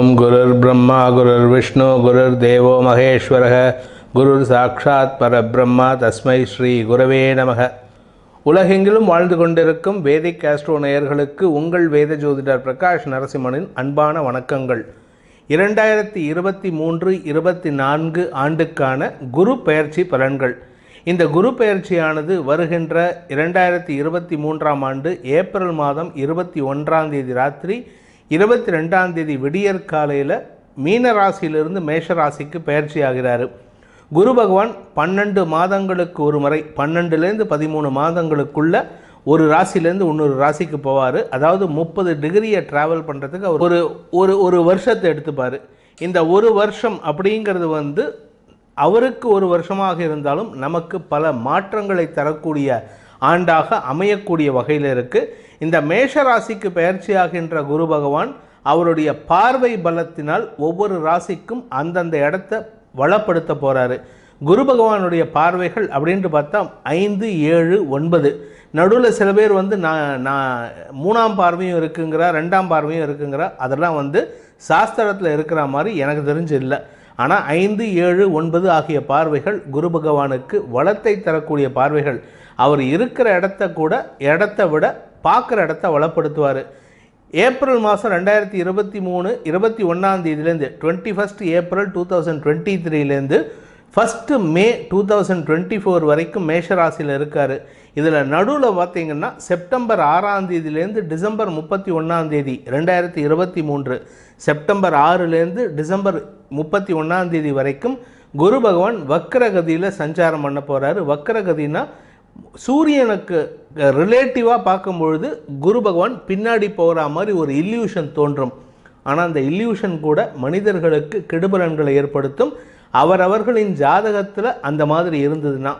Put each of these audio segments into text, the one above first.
ஓம் குருர் பிரம்மா குருர் விஷ்ணு குருர் தேவோ மகேஸ்வரக குருர் சாட்சாத் பரபிரம்மா தஸ்மை ஸ்ரீ குரவே நமக உலகெங்கிலும் வாழ்ந்து கொண்டிருக்கும் வேதிக் ஆஸ்ட்ரோ நேயர்களுக்கு உங்கள் வேத ஜோதிடர் பிரகாஷ் நரசிம்மனின் அன்பான வணக்கங்கள் இரண்டாயிரத்தி இருபத்தி மூன்று இருபத்தி நான்கு ஆண்டுக்கான குரு பெயர்ச்சி பலன்கள் இந்த குரு பெயர்ச்சியானது வருகின்ற இரண்டாயிரத்தி இருபத்தி மூன்றாம் ஆண்டு ஏப்ரல் மாதம் இருபத்தி ஒன்றாம் தேதி ராத்திரி இருபத்தி ரெண்டாம் தேதி விடியற் காலையில் மீன ராசியிலிருந்து மேஷ ராசிக்கு பெயர்ச்சி ஆகிறாரு குரு பகவான் பன்னெண்டு மாதங்களுக்கு ஒரு முறை பன்னெண்டுலேருந்து பதிமூணு மாதங்களுக்குள்ள ஒரு ராசிலேருந்து இன்னொரு ராசிக்கு போவார் அதாவது முப்பது டிகிரியை ட்ராவல் பண்ணுறதுக்கு அவர் ஒரு ஒரு ஒரு வருஷத்தை எடுத்துப்பார் இந்த ஒரு வருஷம் அப்படிங்கிறது வந்து அவருக்கு ஒரு வருஷமாக இருந்தாலும் நமக்கு பல மாற்றங்களை தரக்கூடிய ஆண்டாக அமையக்கூடிய வகையில் இருக்குது இந்த மேஷ ராசிக்கு பயிற்சியாகின்ற குரு பகவான் அவருடைய பார்வை பலத்தினால் ஒவ்வொரு ராசிக்கும் அந்தந்த இடத்த வளப்படுத்த போகிறாரு குரு பகவானுடைய பார்வைகள் அப்படின்ட்டு பார்த்தா ஐந்து ஏழு ஒன்பது நடுவில் சில பேர் வந்து நான் நான் மூணாம் பார்வையும் இருக்குங்கிறா ரெண்டாம் பார்வையும் இருக்குங்கிறா அதெல்லாம் வந்து சாஸ்திரத்தில் இருக்கிற மாதிரி எனக்கு தெரிஞ்சு இல்லை ஆனால் ஐந்து ஏழு ஒன்பது ஆகிய பார்வைகள் குரு பகவானுக்கு வளத்தை தரக்கூடிய பார்வைகள் அவர் இருக்கிற இடத்த கூட இடத்த விட பார்க்குற இடத்த வளப்படுத்துவார் ஏப்ரல் மாதம் ரெண்டாயிரத்தி இருபத்தி மூணு இருபத்தி ஒன்றாம் தேதியிலேருந்து twenty first April two thousand twenty த்ரீலேருந்து first May two thousand twenty four வரைக்கும் மேஷ ராசியில் இருக்கார் இதில் நடுவில் பார்த்தீங்கன்னா செப்டம்பர் ஆறாம் தேதியிலேருந்து டிசம்பர் முப்பத்தி ஒன்றாம் தேதி ரெண்டாயிரத்தி இருபத்தி மூன்று செப்டம்பர் ஆறுலேருந்து டிசம்பர் முப்பத்தி ஒன்றாம் தேதி வரைக்கும் குரு பகவான் வக்கரகதியில் சஞ்சாரம் பண்ண போகிறாரு வக்கரகதினா சூரியனுக்கு ரிலேட்டிவாக பார்க்கும் பொழுது குரு பகவான் பின்னாடி போகிற மாதிரி ஒரு இல்யூஷன் தோன்றும் ஆனால் அந்த இல்யூஷன் கூட மனிதர்களுக்கு கெடுபலன்களை ஏற்படுத்தும் அவரவர்களின் ஜாதகத்தில் அந்த மாதிரி இருந்ததுன்னா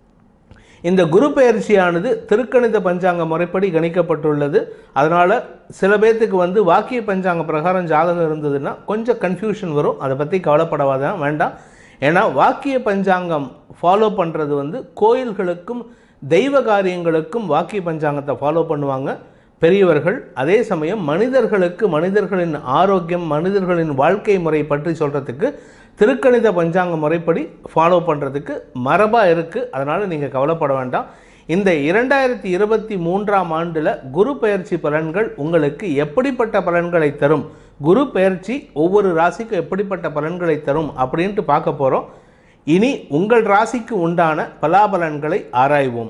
இந்த குரு பயிற்சியானது திருக்கணித பஞ்சாங்க முறைப்படி கணிக்கப்பட்டுள்ளது அதனால் சில பேர்த்துக்கு வந்து வாக்கிய பஞ்சாங்க பிரகாரம் ஜாதகம் இருந்ததுன்னா கொஞ்சம் கன்ஃபியூஷன் வரும் அதை பற்றி கவலைப்படவாதான் வேண்டாம் ஏன்னா வாக்கிய பஞ்சாங்கம் ஃபாலோ பண்ணுறது வந்து கோயில்களுக்கும் தெய்வ காரியங்களுக்கும் வாக்கிய பஞ்சாங்கத்தை ஃபாலோ பண்ணுவாங்க பெரியவர்கள் அதே சமயம் மனிதர்களுக்கு மனிதர்களின் ஆரோக்கியம் மனிதர்களின் வாழ்க்கை முறை பற்றி சொல்கிறதுக்கு திருக்கணித பஞ்சாங்க முறைப்படி ஃபாலோ பண்ணுறதுக்கு மரபாக இருக்குது அதனால் நீங்கள் கவலைப்பட வேண்டாம் இந்த இரண்டாயிரத்தி இருபத்தி மூன்றாம் ஆண்டில் குரு பெயர்ச்சி பலன்கள் உங்களுக்கு எப்படிப்பட்ட பலன்களை தரும் குரு பெயர்ச்சி ஒவ்வொரு ராசிக்கும் எப்படிப்பட்ட பலன்களை தரும் அப்படின்ட்டு பார்க்க போகிறோம் இனி உங்கள் ராசிக்கு உண்டான பலாபலன்களை ஆராய்வோம்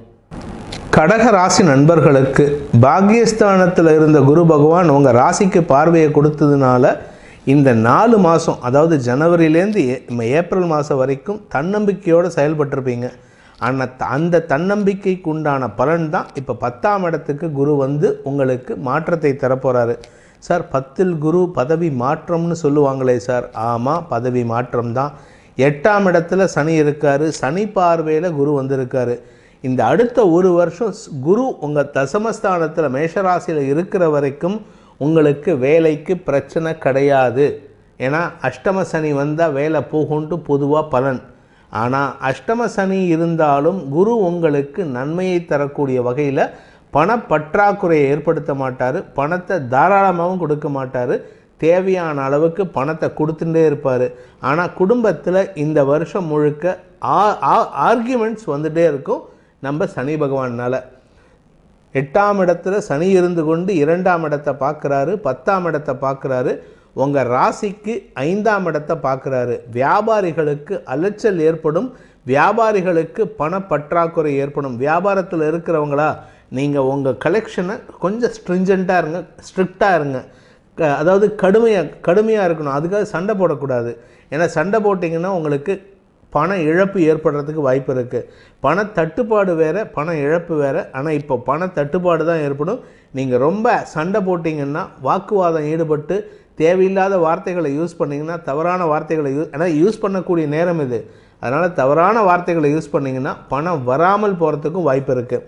கடக ராசி நண்பர்களுக்கு பாக்கியஸ்தானத்தில் இருந்த குரு பகவான் உங்கள் ராசிக்கு பார்வையை கொடுத்ததுனால இந்த நாலு மாதம் அதாவது ஜனவரியிலேருந்து ஏ- ஏப்ரல் மாதம் வரைக்கும் தன்னம்பிக்கையோடு செயல்பட்டிருப்பீங்க ஆனால் அந்த தன்னம்பிக்கைக்கு உண்டான பலன் தான் இப்போ பத்தாம் இடத்துக்கு குரு வந்து உங்களுக்கு மாற்றத்தை தரப்போகிறாரு சார் பத்தில் குரு பதவி மாற்றம்னு சொல்லுவாங்களே சார் ஆமாம் பதவி மாற்றம் தான் எட்டாம் இடத்துல சனி இருக்காரு சனி பார்வையில் குரு வந்திருக்காரு இந்த அடுத்த ஒரு வருஷம் ஸ்- குரு உங்கள் தசமஸ்தானத்தில் மேஷராசியில் இருக்கிற வரைக்கும் உங்களுக்கு வேலைக்கு பிரச்சனை கிடையாது ஏன்னா அஷ்டம சனி வந்தால் வேலை போகும்ட்டு பொதுவாக பலன் ஆனால் அஷ்டம சனி இருந்தாலும் குரு உங்களுக்கு நன்மையை தரக்கூடிய வகையில் பணப்பற்றாக்குறையை ஏற்படுத்த மாட்டார் பணத்தை தாராளமாகவும் கொடுக்க மாட்டார் தேவையான அளவுக்கு பணத்தை கொடுத்துட்டே இருப்பார் ஆனால் குடும்பத்தில் இந்த வருஷம் முழுக்க ஆர்கியூமெண்ட்ஸ் வந்துட்டே இருக்கும் நம்ம சனி பகவானால் எட்டாம் இடத்துல சனி இருந்து கொண்டு இரண்டாம் இடத்தை பார்க்குறாரு பத்தாம் இடத்தை பார்க்குறாரு உங்கள் ராசிக்கு ஐந்தாம் இடத்தை பார்க்குறாரு வியாபாரிகளுக்கு அலைச்சல் ஏற்படும் வியாபாரிகளுக்கு பணப்பற்றாக்குறை ஏற்படும் வியாபாரத்தில் இருக்கிறவங்களா நீங்கள் உங்கள் கலெக்ஷனை கொஞ்சம் ஸ்ட்ரிஞ்சண்ட்டாக இருங்க ஸ்ட்ரிக்டாக இருங்க க- அதாவது கடுமையாக கடுமையாக இருக்கணும் அதுக்காக சண்டை போடக்கூடாது ஏன்னா சண்டை போட்டிங்கன்னா உங்களுக்கு பண இழப்பு ஏற்படுறதுக்கு வாய்ப்பு இருக்குது பண தட்டுப்பாடு வேறு பண இழப்பு வேறு ஆனால் இப்போ பண தட்டுப்பாடு தான் ஏற்படும் நீங்கள் ரொம்ப சண்டை போட்டிங்கன்னா வாக்குவாதம் ஈடுபட்டு தேவையில்லாத வார்த்தைகளை யூஸ் பண்ணிங்கன்னா தவறான வார்த்தைகளை யூஸ் ஏன்னா யூஸ் பண்ணக்கூடிய நேரம் இது அதனால் தவறான வார்த்தைகளை யூஸ் பண்ணிங்கன்னா பணம் வராமல் போகிறதுக்கும் வாய்ப்பு இருக்குது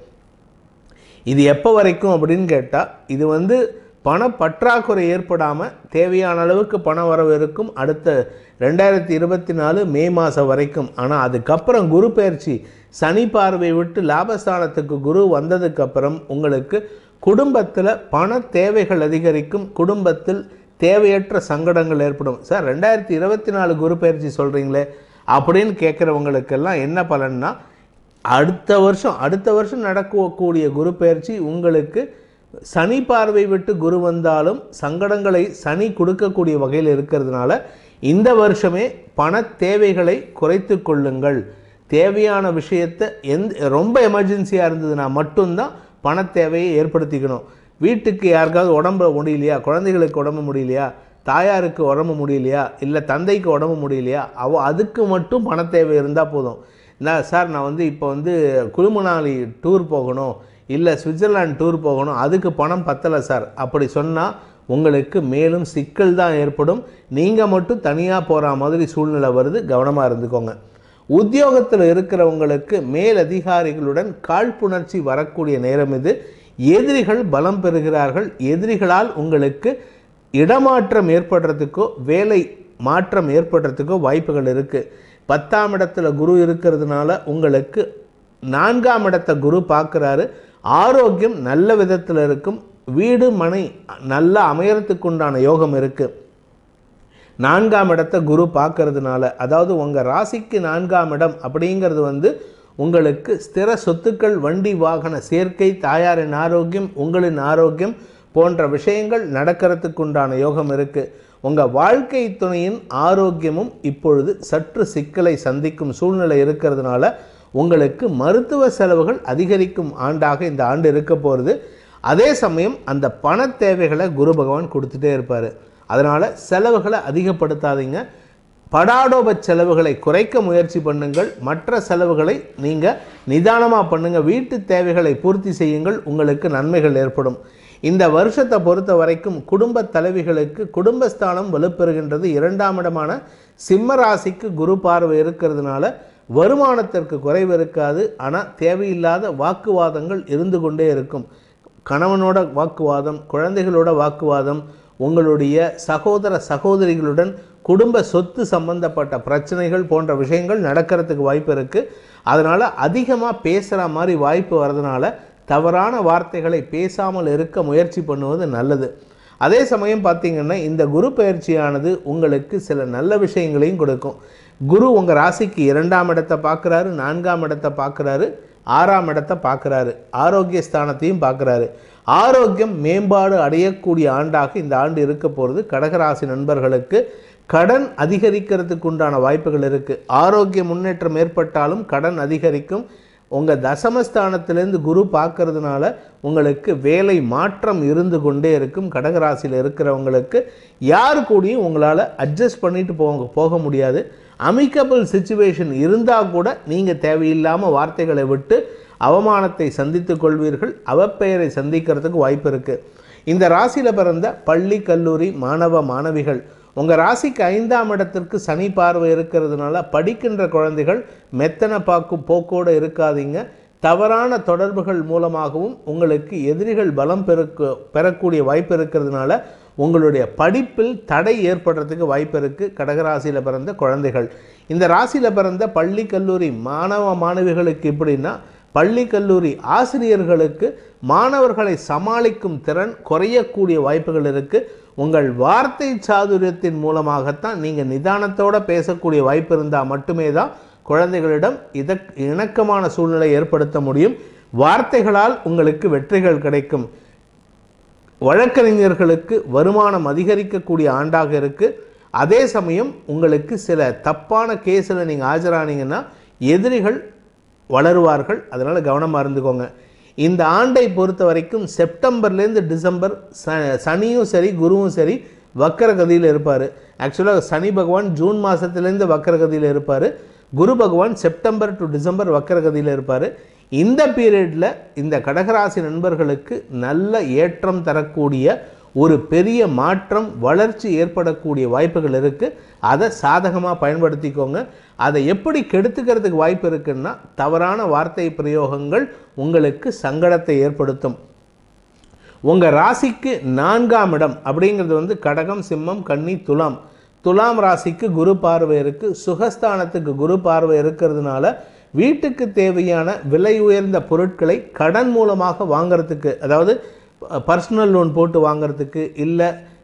இது எப்போ வரைக்கும் அப்படின்னு கேட்டால் இது வந்து பண பற்றாக்குறை ஏற்படாமல் தேவையான அளவுக்கு பண வரவு இருக்கும் அடுத்த ரெண்டாயிரத்தி இருபத்தி நாலு மே மாதம் வரைக்கும் ஆனால் அதுக்கப்புறம் குரு பயிற்சி சனி பார்வை விட்டு லாபஸ்தானத்துக்கு குரு வந்ததுக்கப்புறம் உங்களுக்கு குடும்பத்தில் பண தேவைகள் அதிகரிக்கும் குடும்பத்தில் தேவையற்ற சங்கடங்கள் ஏற்படும் சார் ரெண்டாயிரத்தி இருபத்தி நாலு குரு பயிற்சி சொல்கிறீங்களே அப்படின்னு கேட்குறவங்களுக்கெல்லாம் என்ன பலன்னா அடுத்த வருஷம் அடுத்த வருஷம் நடக்கக்கூடிய குரு பயிற்சி உங்களுக்கு சனி பார்வை விட்டு குரு வந்தாலும் சங்கடங்களை சனி கொடுக்கக்கூடிய வகையில் இருக்கிறதுனால இந்த வருஷமே பண தேவைகளை குறைத்து கொள்ளுங்கள் தேவையான விஷயத்தை எந்த ரொம்ப எமர்ஜென்சியாக இருந்ததுன்னா மட்டும்தான் பண தேவையை ஏற்படுத்திக்கணும் வீட்டுக்கு யாருக்காவது உடம்பு முடியலையா குழந்தைகளுக்கு உடம்பு முடியலையா தாயாருக்கு உடம்பு முடியலையா இல்லை தந்தைக்கு உடம்பு முடியலையா அவ அதுக்கு மட்டும் பண தேவை இருந்தால் போதும் நான் சார் நான் வந்து இப்போ வந்து குழுமணாலி டூர் போகணும் இல்லை சுவிட்சர்லாந்து டூர் போகணும் அதுக்கு பணம் பத்தலை சார் அப்படி சொன்னால் உங்களுக்கு மேலும் சிக்கல் தான் ஏற்படும் நீங்கள் மட்டும் தனியாக போகிற மாதிரி சூழ்நிலை வருது கவனமாக இருந்துக்கோங்க உத்தியோகத்தில் இருக்கிறவங்களுக்கு மேலதிகாரிகளுடன் காழ்ப்புணர்ச்சி வரக்கூடிய நேரம் இது எதிரிகள் பலம் பெறுகிறார்கள் எதிரிகளால் உங்களுக்கு இடமாற்றம் ஏற்படுறதுக்கோ வேலை மாற்றம் ஏற்படுறதுக்கோ வாய்ப்புகள் இருக்குது பத்தாம் இடத்துல குரு இருக்கிறதுனால உங்களுக்கு நான்காம் இடத்தை குரு பார்க்குறாரு ஆரோக்கியம் நல்ல விதத்தில் இருக்கும் வீடு மனை நல்லா அமையறதுக்கு உண்டான யோகம் இருக்குது நான்காம் இடத்தை குரு பார்க்கறதுனால அதாவது உங்கள் ராசிக்கு நான்காம் இடம் அப்படிங்கிறது வந்து உங்களுக்கு ஸ்திர சொத்துக்கள் வண்டி வாகன சேர்க்கை தாயாரின் ஆரோக்கியம் உங்களின் ஆரோக்கியம் போன்ற விஷயங்கள் நடக்கிறதுக்கு உண்டான யோகம் இருக்குது உங்கள் வாழ்க்கை துணையின் ஆரோக்கியமும் இப்பொழுது சற்று சிக்கலை சந்திக்கும் சூழ்நிலை இருக்கிறதுனால உங்களுக்கு மருத்துவ செலவுகள் அதிகரிக்கும் ஆண்டாக இந்த ஆண்டு இருக்க போகிறது அதே சமயம் அந்த பண தேவைகளை குரு பகவான் கொடுத்துட்டே இருப்பார் அதனால் செலவுகளை அதிகப்படுத்தாதீங்க படாடோப செலவுகளை குறைக்க முயற்சி பண்ணுங்கள் மற்ற செலவுகளை நீங்கள் நிதானமாக பண்ணுங்கள் வீட்டு தேவைகளை பூர்த்தி செய்யுங்கள் உங்களுக்கு நன்மைகள் ஏற்படும் இந்த வருஷத்தை பொறுத்த வரைக்கும் குடும்ப தலைவிகளுக்கு குடும்பஸ்தானம் வலுப்பெறுகின்றது இரண்டாம் இடமான சிம்ம ராசிக்கு குரு பார்வை இருக்கிறதுனால வருமானத்திற்கு குறைவு இருக்காது ஆனால் தேவையில்லாத வாக்குவாதங்கள் இருந்து கொண்டே இருக்கும் கணவனோட வாக்குவாதம் குழந்தைகளோட வாக்குவாதம் உங்களுடைய சகோதர சகோதரிகளுடன் குடும்ப சொத்து சம்பந்தப்பட்ட பிரச்சனைகள் போன்ற விஷயங்கள் நடக்கிறதுக்கு வாய்ப்பு இருக்குது அதனால் அதிகமாக பேசுகிற மாதிரி வாய்ப்பு வர்றதுனால தவறான வார்த்தைகளை பேசாமல் இருக்க முயற்சி பண்ணுவது நல்லது அதே சமயம் பார்த்திங்கன்னா இந்த குரு பயிற்சியானது உங்களுக்கு சில நல்ல விஷயங்களையும் கொடுக்கும் குரு உங்கள் ராசிக்கு இரண்டாம் இடத்தை பார்க்குறாரு நான்காம் இடத்தை பார்க்குறாரு ஆறாம் இடத்தை பார்க்குறாரு ஆரோக்கிய ஸ்தானத்தையும் பார்க்குறாரு ஆரோக்கியம் மேம்பாடு அடையக்கூடிய ஆண்டாக இந்த ஆண்டு இருக்க போகிறது கடகராசி நண்பர்களுக்கு கடன் அதிகரிக்கிறதுக்கு உண்டான வாய்ப்புகள் இருக்குது ஆரோக்கிய முன்னேற்றம் ஏற்பட்டாலும் கடன் அதிகரிக்கும் உங்கள் தசமஸ்தானத்திலேருந்து குரு பார்க்கறதுனால உங்களுக்கு வேலை மாற்றம் இருந்து கொண்டே இருக்கும் கடகராசியில் இருக்கிறவங்களுக்கு யார் கூடயும் உங்களால் அட்ஜஸ்ட் பண்ணிட்டு போக போக முடியாது அமிக்கபிள் சுச்சுவேஷன் இருந்தால் கூட நீங்கள் தேவையில்லாமல் வார்த்தைகளை விட்டு அவமானத்தை சந்தித்துக் கொள்வீர்கள் அவப்பெயரை சந்திக்கிறதுக்கு வாய்ப்பு இருக்குது இந்த ராசியில் பிறந்த பள்ளி கல்லூரி மாணவ மாணவிகள் உங்கள் ராசிக்கு ஐந்தாம் இடத்திற்கு சனி பார்வை இருக்கிறதுனால படிக்கின்ற குழந்தைகள் மெத்தன பாக்கு போக்கோடு இருக்காதீங்க தவறான தொடர்புகள் மூலமாகவும் உங்களுக்கு எதிரிகள் பலம் பெருக்க பெறக்கூடிய வாய்ப்பு இருக்கிறதுனால உங்களுடைய படிப்பில் தடை ஏற்படுறதுக்கு வாய்ப்பு இருக்குது கடகராசியில் பிறந்த குழந்தைகள் இந்த ராசியில் பிறந்த பள்ளி கல்லூரி மாணவ மாணவிகளுக்கு எப்படின்னா பள்ளி கல்லூரி ஆசிரியர்களுக்கு மாணவர்களை சமாளிக்கும் திறன் குறையக்கூடிய வாய்ப்புகள் இருக்குது உங்கள் வார்த்தை சாதுரியத்தின் மூலமாகத்தான் நீங்கள் நிதானத்தோடு பேசக்கூடிய வாய்ப்பு இருந்தால் மட்டுமே தான் குழந்தைகளிடம் இதக் இணக்கமான சூழ்நிலை ஏற்படுத்த முடியும் வார்த்தைகளால் உங்களுக்கு வெற்றிகள் கிடைக்கும் வழக்கறிஞர்களுக்கு வருமானம் அதிகரிக்கக்கூடிய ஆண்டாக இருக்குது அதே சமயம் உங்களுக்கு சில தப்பான கேஸில் நீங்கள் ஆஜரானீங்கன்னா எதிரிகள் வளருவார்கள் அதனால் கவனமாக இருந்துக்கோங்க இந்த ஆண்டை பொறுத்த வரைக்கும் செப்டம்பர்லேருந்து டிசம்பர் ச சனியும் சரி குருவும் சரி வக்கரகதியில் இருப்பார் ஆக்சுவலாக சனி பகவான் ஜூன் மாதத்துலேருந்து வக்கரகதியில் இருப்பார் குரு பகவான் செப்டம்பர் டு டிசம்பர் வக்கரகதியில் இருப்பார் இந்த பீரியடில் இந்த கடகராசி நண்பர்களுக்கு நல்ல ஏற்றம் தரக்கூடிய ஒரு பெரிய மாற்றம் வளர்ச்சி ஏற்படக்கூடிய வாய்ப்புகள் இருக்குது அதை சாதகமாக பயன்படுத்திக்கோங்க அதை எப்படி கெடுத்துக்கிறதுக்கு வாய்ப்பு இருக்குன்னா தவறான வார்த்தை பிரயோகங்கள் உங்களுக்கு சங்கடத்தை ஏற்படுத்தும் உங்கள் ராசிக்கு நான்காம் இடம் அப்படிங்கிறது வந்து கடகம் சிம்மம் கன்னி துலாம் துலாம் ராசிக்கு குரு பார்வை இருக்குது சுகஸ்தானத்துக்கு குரு பார்வை இருக்கிறதுனால வீட்டுக்கு தேவையான விலை உயர்ந்த பொருட்களை கடன் மூலமாக வாங்கிறதுக்கு அதாவது பர்சனல் லோன் போட்டு வாங்கிறதுக்கு இல்லை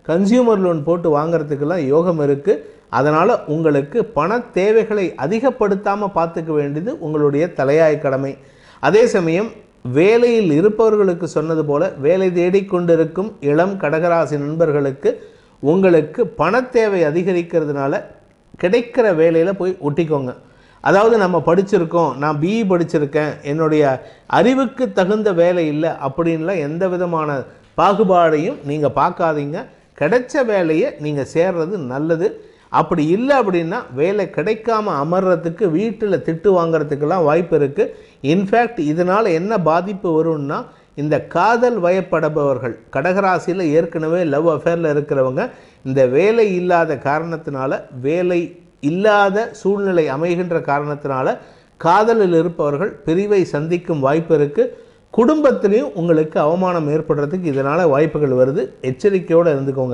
கன்சியூமர் லோன் போட்டு வாங்குறதுக்கெல்லாம் யோகம் இருக்குது அதனால் உங்களுக்கு பண தேவைகளை அதிகப்படுத்தாமல் பார்த்துக்க வேண்டியது உங்களுடைய தலையாய கடமை அதே சமயம் வேலையில் இருப்பவர்களுக்கு சொன்னது போல வேலை தேடிக்கொண்டிருக்கும் இளம் கடகராசி நண்பர்களுக்கு உங்களுக்கு பண தேவை அதிகரிக்கிறதுனால கிடைக்கிற வேலையில் போய் ஒட்டிக்கோங்க அதாவது நம்ம படிச்சிருக்கோம் நான் பிஇ படிச்சிருக்கேன் என்னுடைய அறிவுக்கு தகுந்த வேலை இல்லை அப்படின்லாம் எந்த விதமான பாகுபாடையும் நீங்கள் பார்க்காதீங்க கிடைச்ச வேலையை நீங்கள் சேர்றது நல்லது அப்படி இல்லை அப்படின்னா வேலை கிடைக்காம அமர்றதுக்கு வீட்டில் திட்டு வாங்குறதுக்கெல்லாம் வாய்ப்பு இருக்குது இன்ஃபேக்ட் இதனால் என்ன பாதிப்பு வரும்னா இந்த காதல் வயப்படுபவர்கள் கடகராசியில் ஏற்கனவே லவ் அஃபேரில் இருக்கிறவங்க இந்த வேலை இல்லாத காரணத்தினால வேலை இல்லாத சூழ்நிலை அமைகின்ற காரணத்தினால காதலில் இருப்பவர்கள் பிரிவை சந்திக்கும் வாய்ப்பு இருக்குது குடும்பத்திலையும் உங்களுக்கு அவமானம் ஏற்படுறதுக்கு இதனால் வாய்ப்புகள் வருது எச்சரிக்கையோடு இருந்துக்கோங்க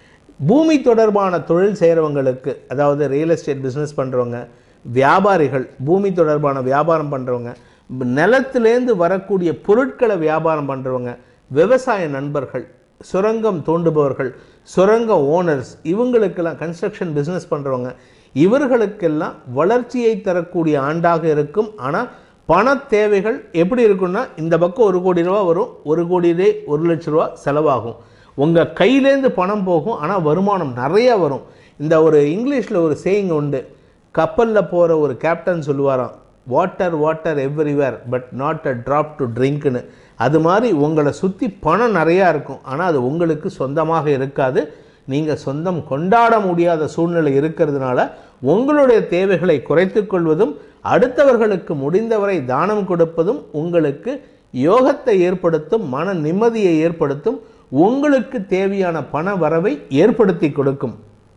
பூமி தொடர்பான தொழில் செய்கிறவங்களுக்கு அதாவது ரியல் எஸ்டேட் பிஸ்னஸ் பண்ணுறவங்க வியாபாரிகள் பூமி தொடர்பான வியாபாரம் பண்ணுறவங்க நிலத்திலேருந்து வரக்கூடிய பொருட்களை வியாபாரம் பண்ணுறவங்க விவசாய நண்பர்கள் சுரங்கம் தோண்டுபவர்கள் சுரங்க ஓனர்ஸ் இவங்களுக்கெல்லாம் கன்ஸ்ட்ரக்ஷன் பிஸ்னஸ் பண்ணுறவங்க இவர்களுக்கெல்லாம் வளர்ச்சியை தரக்கூடிய ஆண்டாக இருக்கும் ஆனால் பண தேவைகள் எப்படி இருக்குன்னா இந்த பக்கம் ஒரு கோடி ரூபா வரும் ஒரு கோடியிலே ஒரு லட்ச ரூபா செலவாகும் உங்கள் கையிலேருந்து பணம் போகும் ஆனால் வருமானம் நிறையா வரும் இந்த ஒரு இங்கிலீஷில் ஒரு சேயிங் உண்டு கப்பலில் போகிற ஒரு கேப்டன் சொல்லுவாராம் water water everywhere but not a drop to ட்ரிங்க்னு அது மாதிரி உங்களை சுற்றி பணம் நிறையா இருக்கும் ஆனால் அது உங்களுக்கு சொந்தமாக இருக்காது நீங்கள் சொந்தம் கொண்டாட முடியாத சூழ்நிலை இருக்கிறதுனால உங்களுடைய தேவைகளை குறைத்துக் கொள்வதும் அடுத்தவர்களுக்கு முடிந்தவரை தானம் கொடுப்பதும் உங்களுக்கு யோகத்தை ஏற்படுத்தும் மன நிம்மதியை ஏற்படுத்தும் உங்களுக்கு தேவையான பண வரவை ஏற்படுத்தி கொடுக்கும்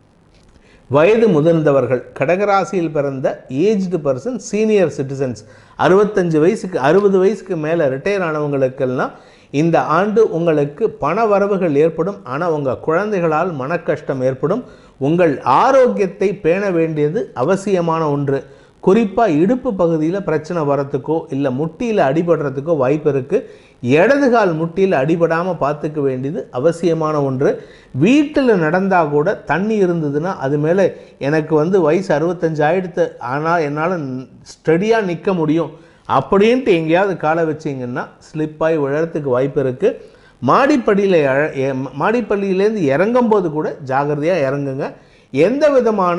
வயது முதிர்ந்தவர்கள் கடகராசியில் பிறந்த ஏஜ்டு பர்சன் சீனியர் சிட்டிசன்ஸ் அறுபத்தஞ்சு வயசுக்கு அறுபது வயசுக்கு மேலே ரிட்டையர் ஆனவங்களுக்கெல்லாம் இந்த ஆண்டு உங்களுக்கு பண வரவுகள் ஏற்படும் ஆனால் உங்கள் குழந்தைகளால் மனக்கஷ்டம் ஏற்படும் உங்கள் ஆரோக்கியத்தை பேண வேண்டியது அவசியமான ஒன்று குறிப்பாக இடுப்பு பகுதியில் பிரச்சனை வரத்துக்கோ இல்லை முட்டியில் அடிபடுறதுக்கோ வாய்ப்பு இருக்குது இடது கால் முட்டியில் அடிபடாமல் பார்த்துக்க வேண்டியது அவசியமான ஒன்று வீட்டில் நடந்தால் கூட தண்ணி இருந்ததுன்னா அது மேலே எனக்கு வந்து வயசு அறுபத்தஞ்சு ஆயிடுத்து ஆனால் என்னால் ஸ்டடியாக நிற்க முடியும் அப்படின்ட்டு எங்கேயாவது காலை வச்சிங்கன்னா ஸ்லிப்பாகி விழறதுக்கு வாய்ப்பு இருக்குது மாடிப்படியில் எழ- எ- மாடிப்பள்ளியிலேருந்து இறங்கும்போது கூட ஜாகிரதையாக இறங்குங்க எந்த விதமான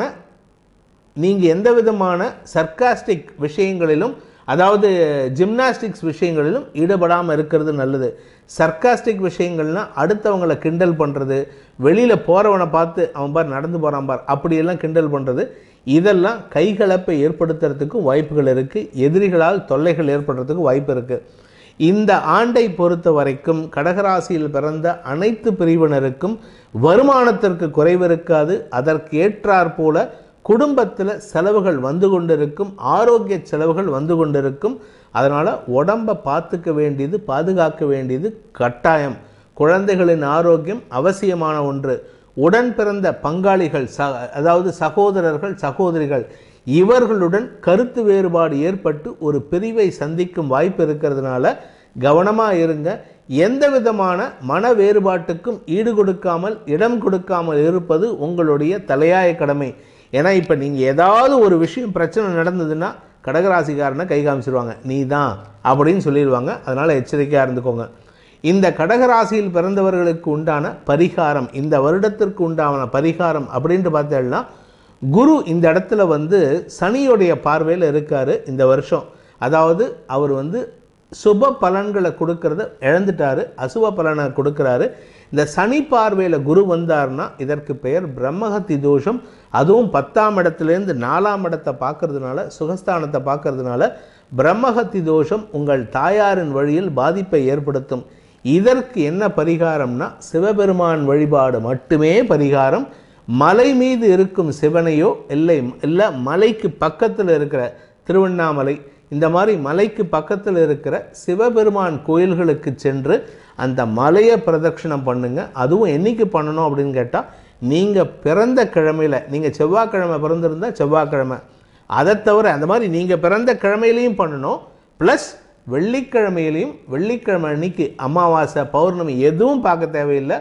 நீங்கள் எந்த விதமான சர்க்காஸ்டிக் விஷயங்களிலும் அதாவது ஜிம்னாஸ்டிக்ஸ் விஷயங்களிலும் ஈடுபடாமல் இருக்கிறது நல்லது சர்க்காஸ்டிக் விஷயங்கள்னால் அடுத்தவங்களை கிண்டல் பண்ணுறது வெளியில் போகிறவனை பார்த்து அவன் பார் நடந்து போகிறான் பார் அப்படியெல்லாம் கிண்டல் பண்ணுறது இதெல்லாம் கைகலப்பை ஏற்படுத்துறதுக்கும் வாய்ப்புகள் இருக்குது எதிரிகளால் தொல்லைகள் ஏற்படுறதுக்கு வாய்ப்பு இருக்குது இந்த ஆண்டை பொறுத்த வரைக்கும் கடகராசியில் பிறந்த அனைத்து பிரிவினருக்கும் வருமானத்திற்கு குறைவு இருக்காது அதற்கு ஏற்றாற் போல குடும்பத்தில் செலவுகள் வந்து கொண்டிருக்கும் ஆரோக்கிய செலவுகள் வந்து கொண்டிருக்கும் அதனால் உடம்பை பார்த்துக்க வேண்டியது பாதுகாக்க வேண்டியது கட்டாயம் குழந்தைகளின் ஆரோக்கியம் அவசியமான ஒன்று உடன் பிறந்த பங்காளிகள் ச அதாவது சகோதரர்கள் சகோதரிகள் இவர்களுடன் கருத்து வேறுபாடு ஏற்பட்டு ஒரு பிரிவை சந்திக்கும் வாய்ப்பு இருக்கிறதுனால கவனமாக இருங்க எந்த விதமான மன வேறுபாட்டுக்கும் ஈடு கொடுக்காமல் இடம் கொடுக்காமல் இருப்பது உங்களுடைய தலையாய கடமை ஏன்னா இப்போ நீங்கள் ஏதாவது ஒரு விஷயம் பிரச்சனை நடந்ததுன்னா கடகராசிக்காரனை கை காமிச்சிருவாங்க நீ தான் அப்படின்னு சொல்லிடுவாங்க அதனால் எச்சரிக்கையாக இருந்துக்கோங்க இந்த கடகராசியில் பிறந்தவர்களுக்கு உண்டான பரிகாரம் இந்த வருடத்திற்கு உண்டான பரிகாரம் அப்படின்ட்டு பார்த்தேன்னா குரு இந்த இடத்துல வந்து சனியுடைய பார்வையில் இருக்கார் இந்த வருஷம் அதாவது அவர் வந்து சுப பலன்களை கொடுக்கறத இழந்துட்டாரு அசுப பலனை கொடுக்குறாரு இந்த சனி பார்வையில் குரு வந்தார்னா இதற்கு பெயர் பிரம்மஹத்தி தோஷம் அதுவும் பத்தாம் இடத்துலேருந்து நாலாம் இடத்தை பார்க்கறதுனால சுகஸ்தானத்தை பார்க்கறதுனால பிரம்மஹத்தி தோஷம் உங்கள் தாயாரின் வழியில் பாதிப்பை ஏற்படுத்தும் இதற்கு என்ன பரிகாரம்னா சிவபெருமான் வழிபாடு மட்டுமே பரிகாரம் மலை மீது இருக்கும் சிவனையோ இல்லை இல்லை மலைக்கு பக்கத்தில் இருக்கிற திருவண்ணாமலை இந்த மாதிரி மலைக்கு பக்கத்தில் இருக்கிற சிவபெருமான் கோயில்களுக்கு சென்று அந்த மலையை பிரதட்சணம் பண்ணுங்க அதுவும் என்னைக்கு பண்ணணும் அப்படின்னு கேட்டால் நீங்கள் பிறந்த கிழமையில் நீங்கள் செவ்வாய்க்கிழமை பிறந்திருந்தா செவ்வாய்க்கிழமை அதை தவிர அந்த மாதிரி நீங்கள் பிறந்த கிழமையிலையும் பண்ணணும் ப்ளஸ் வெள்ளிக்கிழமையிலையும் வெள்ளிக்கிழமை அன்னைக்கு அமாவாசை பௌர்ணமி எதுவும் பார்க்க தேவையில்லை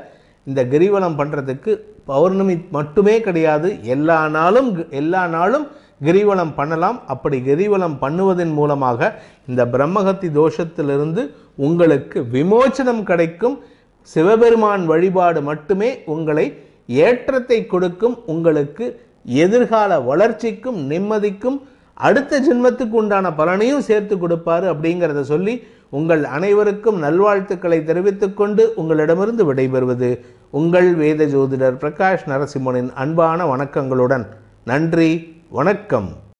இந்த கிரிவலம் பண்ணுறதுக்கு பௌர்ணமி மட்டுமே கிடையாது எல்லா நாளும் எல்லா நாளும் கிரிவலம் பண்ணலாம் அப்படி கிரிவலம் பண்ணுவதன் மூலமாக இந்த பிரம்மகத்தி தோஷத்திலிருந்து உங்களுக்கு விமோச்சனம் கிடைக்கும் சிவபெருமான் வழிபாடு மட்டுமே உங்களை ஏற்றத்தை கொடுக்கும் உங்களுக்கு எதிர்கால வளர்ச்சிக்கும் நிம்மதிக்கும் அடுத்த ஜென்மத்துக்கு உண்டான பலனையும் சேர்த்து கொடுப்பாரு அப்படிங்கிறத சொல்லி உங்கள் அனைவருக்கும் நல்வாழ்த்துக்களை தெரிவித்துக்கொண்டு உங்களிடமிருந்து விடைபெறுவது உங்கள் வேத ஜோதிடர் பிரகாஷ் நரசிம்மனின் அன்பான வணக்கங்களுடன் நன்றி வணக்கம்